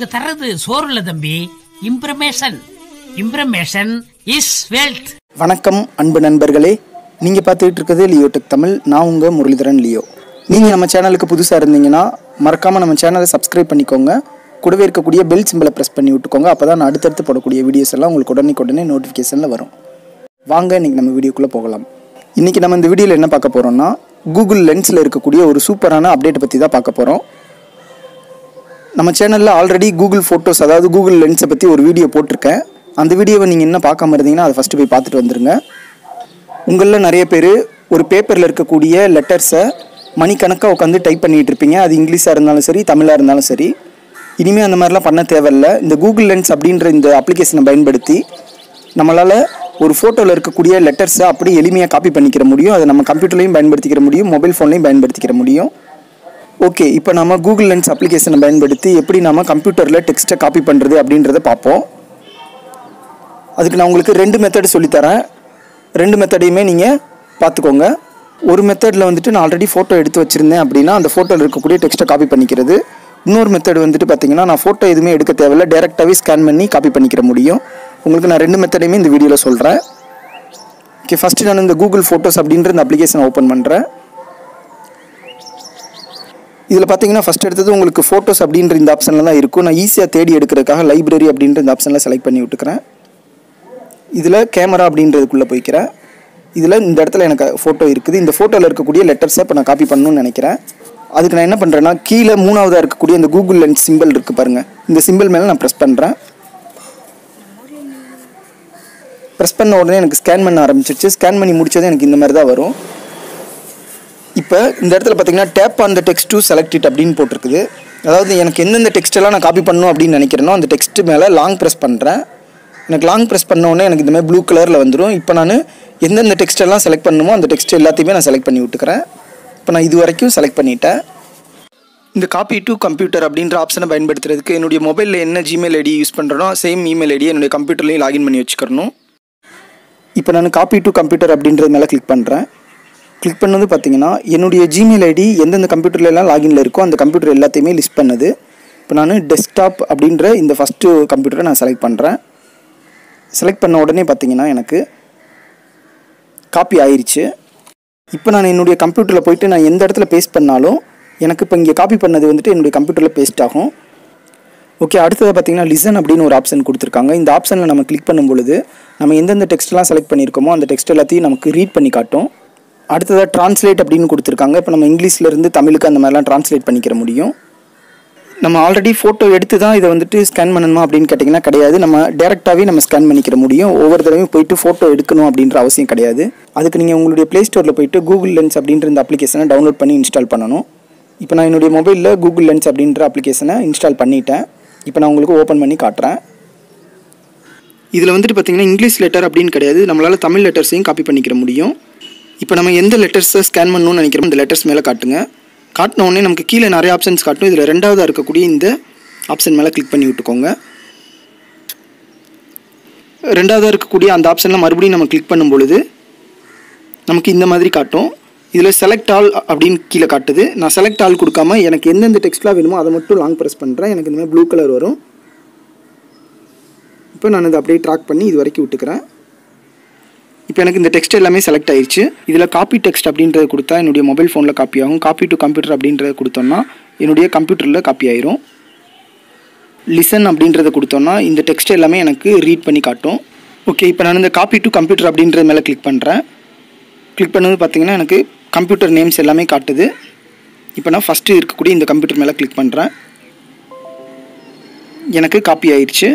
தர்றது சோறு இல்ல தம்பி இம்ப்ரமேஷன் இம்ப்ரமேஷன் இஸ் வெல்த் வணக்கம் அன்பு நண்பர்களே நீங்கள் பார்த்துக்கிட்டு இருக்கிறது லியோ டெக் தமிழ் நான் உங்கள் முரளிதரன் லியோ நீங்கள் நம்ம சேனலுக்கு புதுசாக இருந்தீங்கன்னா மறக்காமல் நம்ம சேனலை சப்ஸ்கிரைப் பண்ணிக்கோங்க கூடவே இருக்கக்கூடிய பெல் சிம்பிளை ப்ரெஸ் பண்ணி விட்டுக்கோங்க அப்போ தான் நான் அடுத்தடுத்து போடக்கூடிய வீடியோஸ் எல்லாம் உங்களுக்கு உடனே உடனே நோட்டிஃபிகேஷனில் வரும் வாங்க இன்றைக்கி நம்ம வீடியோக்குள்ளே போகலாம் இன்றைக்கி நம்ம இந்த வீடியோவில் என்ன பார்க்க போகிறோம்னா கூகுள் லென்ஸில் இருக்கக்கூடிய ஒரு சூப்பரான அப்டேட்டை பற்றி தான் பார்க்க போகிறோம் நம்ம சேனலில் ஆல்ரெடி கூகுள் ஃபோட்டோஸ் அதாவது கூகுள் லென்ஸை பற்றி ஒரு வீடியோ போட்டிருக்கேன் அந்த வீடியோவை நீங்கள் என்ன பார்க்காம இருந்தீங்கன்னா அதை ஃபஸ்ட்டு போய் பார்த்துட்டு வந்துருங்க உங்களில் நிறைய பேர் ஒரு பேப்பரில் இருக்கக்கூடிய லெட்டர்ஸை மணிக்கணக்காக உட்காந்து டைப் பண்ணிகிட்டு இருப்பீங்க அது இங்கிலீஷாக இருந்தாலும் சரி தமிழாக இருந்தாலும் சரி இனிமேல் அந்த மாதிரிலாம் பண்ண தேவையில்ல இந்த கூகுள் லென்ஸ் அப்படின்ற இந்த அப்ளிகேஷனை பயன்படுத்தி நம்மளால் ஒரு ஃபோட்டோவில் இருக்கக்கூடிய லெட்டர்ஸை அப்படி எளிமையாக காப்பி பண்ணிக்கிற முடியும் அதை நம்ம கம்ப்யூட்டர்லையும் பயன்படுத்திக்கிற முடியும் மொபைல் ஃபோன்லையும் பயன்படுத்திக்கிற முடியும் ஓகே இப்போ நம்ம கூகுள் லென்ஸ் அப்ளிகேஷனை பயன்படுத்தி எப்படி நம்ம கம்ப்யூட்டரில் டெக்ஸ்ட்டை காப்பி பண்ணுறது அப்படின்றத பார்ப்போம் அதுக்கு நான் உங்களுக்கு ரெண்டு மெத்தட் சொல்லித்தரேன் ரெண்டு மெத்தடையுமே நீங்கள் பார்த்துக்கோங்க ஒரு மெத்தடில் வந்துட்டு நான் ஆல்ரெடி ஃபோட்டோ எடுத்து வச்சுருந்தேன் அப்படின்னா அந்த ஃபோட்டோவில் இருக்கக்கூடிய டெக்ஸ்ட்டை காப்பி பண்ணிக்கிறது இன்னொரு மெத்தட் வந்துட்டு பார்த்தீங்கன்னா நான் ஃபோட்டோ எதுவுமே எடுக்க தேவையில்ல டேரெக்டாகவே ஸ்கேன் பண்ணி காப்பி பண்ணிக்கிற முடியும் உங்களுக்கு நான் ரெண்டு மெத்தடையுமே இந்த வீடியோவில் சொல்கிறேன் ஓகே ஃபஸ்ட்டு நான் இந்த கூகுள் ஃபோட்டோஸ் அப்படின்ற இந்த அப்ளிகேஷனை ஓப்பன் பண்ணுறேன் இதில் பார்த்தீங்கன்னா ஃபஸ்ட் எடுத்தது உங்களுக்கு ஃபோட்டோஸ் அப்படின்ற இந்த ஆப்ஷனில் தான் இருக்கும் நான் ஈஸியாக தேடி எடுக்கிறதுக்காக லைப்ரரி அப்படின்ற இந்த ஆப்ஷனில் செலக்ட் பண்ணி விட்டுக்கிறேன் இதில் கேமரா அப்படின்றதுக்குள்ளே போய்க்கிறேன் இதில் இந்த இடத்துல எனக்கு ஃபோட்டோ இருக்குது இந்த ஃபோட்டோவில் இருக்கக்கூடிய லெட்டர்ஸை இப்போ நான் காப்பி பண்ணணும்னு நினைக்கிறேன் அதுக்கு நான் என்ன பண்ணுறேன்னா கீழே மூணாவதாக இருக்கக்கூடிய இந்த கூகுள் லென்ஸ் சிம்பிள் இருக்குது பாருங்கள் இந்த சிம்பிள் மேலே நான் ப்ரெஸ் பண்ணுறேன் ப்ரெஸ் பண்ண உடனே எனக்கு ஸ்கேன் பண்ண ஆரம்பிச்சிருச்சு ஸ்கேன் பண்ணி முடிச்சதும் எனக்கு இந்த மாதிரி தான் வரும் இப்போ இந்த இடத்துல பார்த்தீங்கன்னா tap on the text to select it அப்படின்னு போட்டிருக்குது அதாவது எனக்கு எந்தெந்த டெக்ஸ்ட்டெல்லாம் நான் காப்பி பண்ணணும் அப்படின்னு நினைக்கிறேனோ அந்த டெக்ஸ்ட் மேலே லாங் ப்ரெஸ் பண்ணுறேன் எனக்கு லாங் ப்ரெஸ் பண்ண உடனே எனக்கு இந்த மாதிரி ப்ளூ கலரில் வந்துடும் இப்போ நான் எந்தெந்த டெக்ஸ்ட் எல்லாம் செலக்ட் பண்ணணுமோ அந்த டெக்ஸ்ட் எல்லாத்தையுமே நான் செலக்ட் பண்ணி விட்டுக்கிறேன் இப்போ நான் இது வரைக்கும் செலக்ட் பண்ணிட்டேன் இந்த காப்பி டு கம்ப்யூட்டர் அப்படின்ற ஆப்ஷனை பயன்படுத்துறதுக்கு என்னுடைய மொபைலில் என்ன ஜிமெயில் ஐடி யூஸ் பண்ணுறனோ சேம் இமெயில் ஐடி என்னுடைய கம்ப்யூட்டர்லேயும் லாகின் பண்ணி வச்சுக்கிறணும் இப்போ நான் காப்பி டு கம்ப்யூட்டர் அப்படின்றது மேலே கிளிக் பண்ணுறேன் கிளிக் பண்ணது பார்த்தீங்கன்னா என்னுடைய ஜிமெயில் ஐடி எந்தெந்த கம்ப்யூட்டர்ல எல்லாம் லாகின்ல இருக்கோ அந்த கம்ப்யூட்டர் எல்லாத்தையுமே லிஸ்ட் பண்ணுது இப்போ நான் டெஸ்க்டாப் அப்படின்ற இந்த ஃபஸ்ட்டு கம்ப்யூட்டரை நான் செலக்ட் பண்ணுறேன் செலக்ட் பண்ண உடனே பார்த்தீங்கன்னா எனக்கு காப்பி ஆயிடுச்சு இப்போ நான் என்னுடைய கம்ப்யூட்டரில் போயிட்டு நான் எந்த இடத்துல பேஸ்ட் பண்ணாலும் எனக்கு இப்போ இங்கே காப்பி பண்ணது வந்துட்டு என்னுடைய கம்ப்யூட்டரில் பேஸ்ட் ஆகும் ஓகே அடுத்தது பார்த்தீங்கன்னா லிசன் அப்படின்னு ஒரு ஆப்ஷன் கொடுத்துருக்காங்க இந்த ஆப்ஷனில் நம்ம கிளிக் பண்ணும் பொழுது நம்ம எந்தெந்த டெக்ஸ்ட்லாம் செலக்ட் பண்ணியிருக்கோமோ அந்த டெக்ஸ்ட் எல்லாத்தையும் நமக்கு ரீட் பண்ணி காட்டும் அடுத்ததாக ட்ரான்ஸ்லேட் அப்படின்னு கொடுத்துருக்காங்க இப்போ நம்ம இங்கிலீஷ்லேருந்து தமிழுக்கு அந்த மாதிரிலாம் ட்ரான்ஸ்லேட் பண்ணிக்கிற முடியும் நம்ம ஆல்ரெடி ஃபோட்டோ எடுத்து தான் இதை வந்துட்டு ஸ்கேன் பண்ணணுமா அப்படின்னு கேட்டிங்கன்னா கிடையாது நம்ம டேரெக்டாகவே நம்ம ஸ்கேன் பண்ணிக்கிற முடியும் ஒவ்வொரு தடவையும் போயிட்டு ஃபோட்டோ எடுக்கணும் அப்படின்ற அவசியம் கிடையாது அதுக்கு நீங்கள் உங்களுடைய ப்ளே ஸ்டோரில் போயிட்டு கூகுள் லென்ஸ் அப்படின்ற இந்த அப்ளிகேஷனை டவுன்லோட் பண்ணி இன்ஸ்டால் பண்ணணும் இப்போ நான் என்னுடைய மொபைலில் கூகுள் லென்ஸ் அப்படின்ற அப்ளிகேஷனை இன்ஸ்டால் பண்ணிட்டேன் இப்போ நான் உங்களுக்கு ஓப்பன் பண்ணி காட்டுறேன் இதில் வந்துட்டு பார்த்தீங்கன்னா இங்கிலீஷ் லெட்டர் அப்படின்னு கிடையாது நம்மளால் தமிழ் லெட்டர்ஸையும் காப்பி பண்ணிக்கிற முடியும் இப்போ நம்ம எந்த லெட்டர்ஸை ஸ்கேன் பண்ணணும்னு நினைக்கிறோமோ இந்த லெட்டர்ஸ் மேலே காட்டுங்க காட்டின உடனே நமக்கு கீழே நிறைய ஆப்ஷன்ஸ் காட்டும் இதில் ரெண்டாவதாக இருக்கக்கூடிய இந்த ஆப்ஷன் மேலே கிளிக் பண்ணி விட்டுக்கோங்க ரெண்டாவதாக இருக்கக்கூடிய அந்த ஆப்ஷனில் மறுபடியும் நம்ம கிளிக் பண்ணும் பொழுது நமக்கு இந்த மாதிரி காட்டும் இதில் செலக்ட் ஆல் அப்படின்னு கீழே காட்டுது நான் செலக்ட் ஆல் கொடுக்காம எனக்கு எந்தெந்த டெக்ஸ்ட்லாம் வேணுமோ அதை மட்டும் லாங் ப்ரெஸ் பண்ணுறேன் எனக்கு இந்த மாதிரி ப்ளூ கலர் வரும் இப்போ நான் இதை அப்படியே ட்ராக் பண்ணி இது வரைக்கும் விட்டுக்கிறேன் இப்போ எனக்கு இந்த டெக்ஸ்ட் எல்லாமே செலக்ட் ஆயிடுச்சு இதில் காப்பி டெக்ஸ்ட் அப்படின்றது கொடுத்தா என்னுடைய மொபைல் ஃபோனில் காப்பி ஆகும் காப்பி டு கம்ப்யூட்டர் அப்படின்றத கொடுத்தோம்னா என்னுடைய கம்ப்யூட்டரில் காப்பி ஆயிரும் லிசன் அப்படின்றத கொடுத்தோம்னா இந்த டெக்ஸ்ட் எல்லாமே எனக்கு ரீட் பண்ணி காட்டும் ஓகே இப்போ நான் இந்த காப்பி டு கம்ப்யூட்டர் அப்படின்றது மேலே கிளிக் பண்ணுறேன் கிளிக் பண்ணது பார்த்தீங்கன்னா எனக்கு கம்ப்யூட்டர் நேம்ஸ் எல்லாமே காட்டுது இப்போ நான் ஃபஸ்ட்டு இருக்கக்கூடிய இந்த கம்ப்யூட்டர் மேலே கிளிக் பண்ணுறேன் எனக்கு காப்பி ஆயிடுச்சு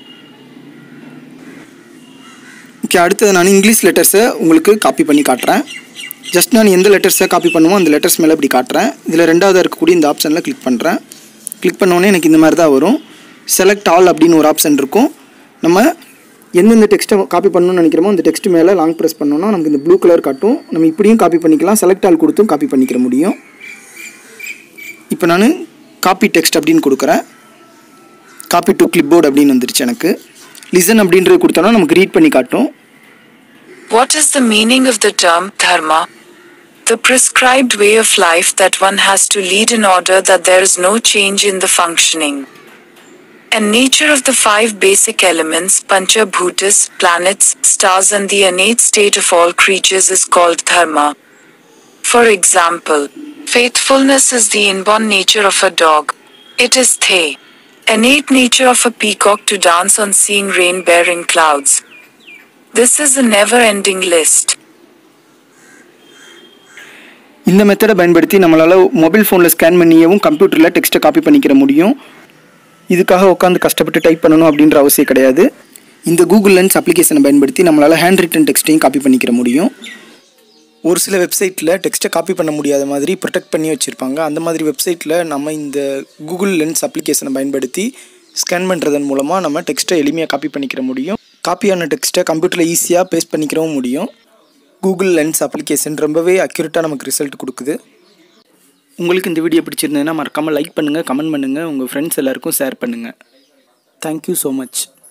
ஓகே அடுத்தது நான் இங்கிலீஷ் லெட்டர்ஸை உங்களுக்கு காப்பி பண்ணி காட்டுறேன் ஜஸ்ட் நான் எந்த லெட்டர்ஸை காப்பி பண்ணுமோ அந்த லெட்டர்ஸ் மேலே இப்படி காட்டுறேன் இதில் ரெண்டாவதாக இருக்கக்கூடிய இந்த ஆப்ஷனில் கிளிக் பண்ணுறேன் கிளிக் பண்ணோடனே எனக்கு இந்த மாதிரி தான் வரும் செலக்ட் ஆல் அப்படின்னு ஒரு ஆப்ஷன் இருக்கும் நம்ம எந்தெந்த டெக்ஸ்ட்டை காப்பி பண்ணணும்னு நினைக்கிறோமோ அந்த டெக்ஸ்ட் மேலே லாங் ப்ரெஸ் பண்ணோம்னா நமக்கு இந்த ப்ளூ கலர் காட்டும் நம்ம இப்படியும் காப்பி பண்ணிக்கலாம் செலக்ட் ஆல் கொடுத்தும் காப்பி பண்ணிக்கிற முடியும் இப்போ நான் காப்பி டெக்ஸ்ட் அப்படின்னு கொடுக்குறேன் காப்பி டு கிளிப்போர்ட் அப்படின்னு வந்துருச்சு எனக்கு லிசன் அப்படின்றது கொடுத்தோன்னா நமக்கு ரீட் பண்ணி காட்டும் What is the meaning of the term dharma? The prescribed way of life that one has to lead in order that there is no change in the functioning. and nature of the five basic elements Panchabhutas, planets, stars, and the innate state of all creatures is called dharma. For example, faithfulness is the inborn nature of a dog. It is the innate nature of a peacock to dance on seeing rain bearing clouds. This is a never ending list. இந்த மெத்தடை பயன்படுத்தி நம்மளால் mobile ஃபோனில் scan பண்ணியவும் கம்ப்யூட்டரில் டெக்ஸ்ட்டை copy பண்ணிக்கிற முடியும் இதுக்காக உட்காந்து கஷ்டப்பட்டு டைப் பண்ணணும் அப்படின்ற அவசியம் கிடையாது இந்த கூகுள் லென்ஸ் அப்ளிகேஷனை பயன்படுத்தி நம்மளால் ஹேண்ட் ரிட்டன் டெக்ஸ்ட்டையும் காப்பி பண்ணிக்கிற முடியும் ஒரு சில வெப்சைட்டில் டெக்ஸ்ட்டை காப்பி பண்ண முடியாத மாதிரி ப்ரொடெக்ட் பண்ணி வச்சுருப்பாங்க அந்த மாதிரி வெப்சைட்டில் நம்ம இந்த கூகுள் லென்ஸ் அப்ளிகேஷனை பயன்படுத்தி ஸ்கேன் பண்ணுறதன் மூலமாக நம்ம டெக்ஸ்ட்டை எளிமையாக காப்பி பண்ணிக்கிற முடியும் காப்பியான டெக்ஸ்ட்டை கம்ப்யூட்டரில் ஈஸியாக பேஸ்ட் பண்ணிக்கிறவும் முடியும் கூகுள் லென்ஸ் அப்ளிகேஷன் ரொம்பவே அக்யூரேட்டாக நமக்கு ரிசல்ட் கொடுக்குது உங்களுக்கு இந்த வீடியோ பிடிச்சிருந்ததுன்னா மறக்காமல் லைக் பண்ணுங்கள் கமெண்ட் பண்ணுங்கள் உங்கள் ஃப்ரெண்ட்ஸ் எல்லாருக்கும் ஷேர் பண்ணுங்கள் தேங்க்யூ ஸோ மச்